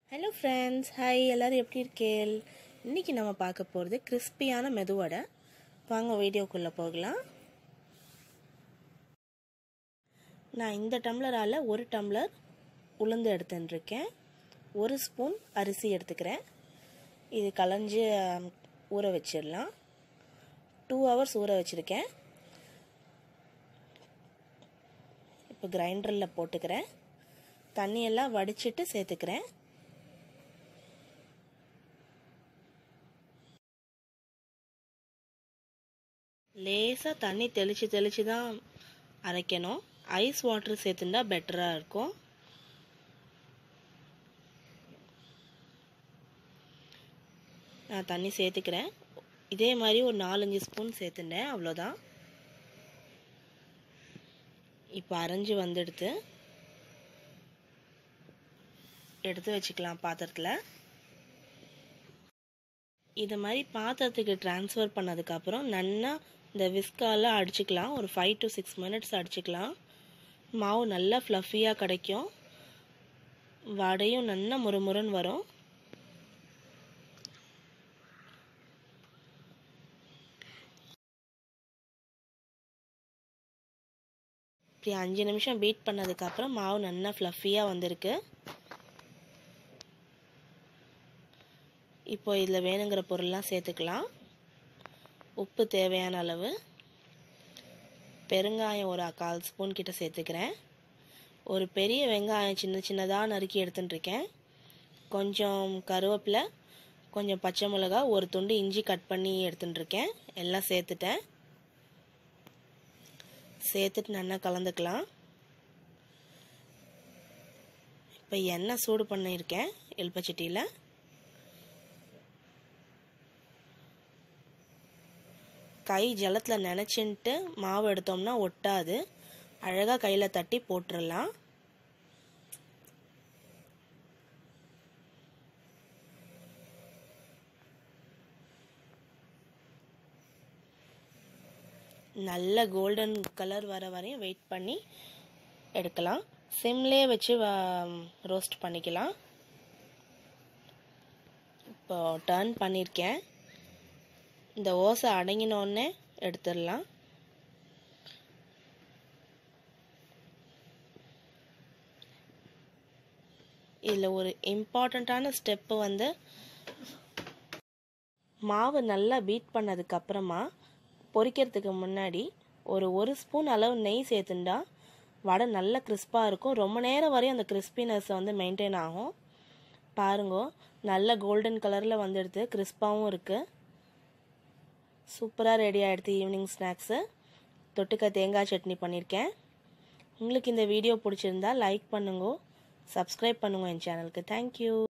hello friends hi எல்லோரும் எப்படி இருக்கேள் இன்றைக்கி நம்ம பார்க்க போகிறது கிறிஸ்பியான மெதுவடை வாங்க வீடியோக்குள்ளே போகலாம் நான் இந்த டம்ளரால் ஒரு டம்ளர் உளுந்து எடுத்துட்டுருக்கேன் ஒரு ஸ்பூன் அரிசி எடுத்துக்கிறேன் இது களைஞ்சி ஊற வச்சிடலாம் டூ ஹவர்ஸ் ஊற வச்சுருக்கேன் இப்போ கிரைண்டரில் போட்டுக்கிறேன் தண்ணியெல்லாம் வடிச்சிட்டு சேர்த்துக்கிறேன் லேசாக தண்ணி தெளித்து தெளித்து தான் அரைக்கணும் ஐஸ் வாட்டர் சேர்த்துட்டா பெட்டராக இருக்கும் நான் தண்ணி சேர்த்துக்கிறேன் இதே மாதிரி ஒரு நாலஞ்சு ஸ்பூன் சேர்த்துட்டேன் அவ்வளோதான் இப்போ அரைஞ்சி வந்துடுத்து எடுத்து வச்சுக்கலாம் பாத்திரத்தில் இது மாதிரி பாத்திரத்துக்கு ட்ரான்ஸ்ஃபர் பண்ணதுக்கப்புறம் நல்லா இந்த விஸ்கால அடிச்சுக்கலாம் ஒரு ஃபைவ் டு சிக்ஸ் மினிட்ஸ் அடிச்சுக்கலாம் மாவு நல்லா ஃப்ளஃபியாக கிடைக்கும் வடையும் நல்லா முறுமுறுன்னு வரும் இப்படி அஞ்சு நிமிஷம் பீட் பண்ணதுக்கப்புறம் மாவு நல்லா ஃப்ளஃபியாக வந்திருக்கு இப்போ இதில் வேணுங்கிற பொருள்லாம் சேர்த்துக்கலாம் உப்பு தேவையான அளவு பெருங்காயம் ஒரு கால் ஸ்பூன் கிட்ட சேர்த்துக்கிறேன் ஒரு பெரிய வெங்காயம் சின்ன சின்னதாக நறுக்கி எடுத்துட்டுருக்கேன் கொஞ்சம் கருவேப்பிலை கொஞ்சம் பச்சை மிளகா ஒரு துண்டு இஞ்சி கட் பண்ணி எடுத்துட்டுருக்கேன் எல்லாம் சேர்த்துட்டேன் சேர்த்துட்டு நல்லா கலந்துக்கலாம் இப்போ எண்ணெய் சூடு பண்ணியிருக்கேன் எலுப்பச்சட்டியில் கை ஜலத்தில் நினச்சின்ட்டு மாவு எடுத்தோம்னா ஒட்டாது அழகாக கையில் தட்டி போட்டுடலாம் நல்ல கோல்டன் கலர் வர வரையும் வெயிட் பண்ணி எடுக்கலாம் சிம்லே வச்சு ரோஸ்ட் பண்ணிக்கலாம் இப்போ டர்ன் பண்ணியிருக்கேன் இந்த ஓசை அடங்கினோடனே எடுத்துடலாம் இதில் ஒரு இம்பார்ட்டண்ட்டான ஸ்டெப்பு வந்து மாவு நல்லா பீட் பண்ணதுக்கப்புறமா பொரிக்கிறதுக்கு முன்னாடி ஒரு ஒரு ஸ்பூன் அளவு நெய் சேர்த்துண்டா வடை நல்ல கிறிஸ்பாக இருக்கும் ரொம்ப நேரம் வரையும் அந்த கிறிஸ்பினஸ் வந்து மெயின்டைன் ஆகும் பாருங்கோ நல்ல கோல்டன் கலரில் வந்துடுது கிறிஸ்பாகவும் இருக்குது சூப்பராக ரெடி ஆகிடுது ஈவினிங் ஸ்நாக்ஸு தொட்டுக்க தேங்காய் சட்னி பண்ணியிருக்கேன் உங்களுக்கு இந்த வீடியோ பிடிச்சிருந்தா லைக் பண்ணுங்க சப்ஸ்கிரைப் பண்ணுங்க என் சேனலுக்கு தேங்க்யூ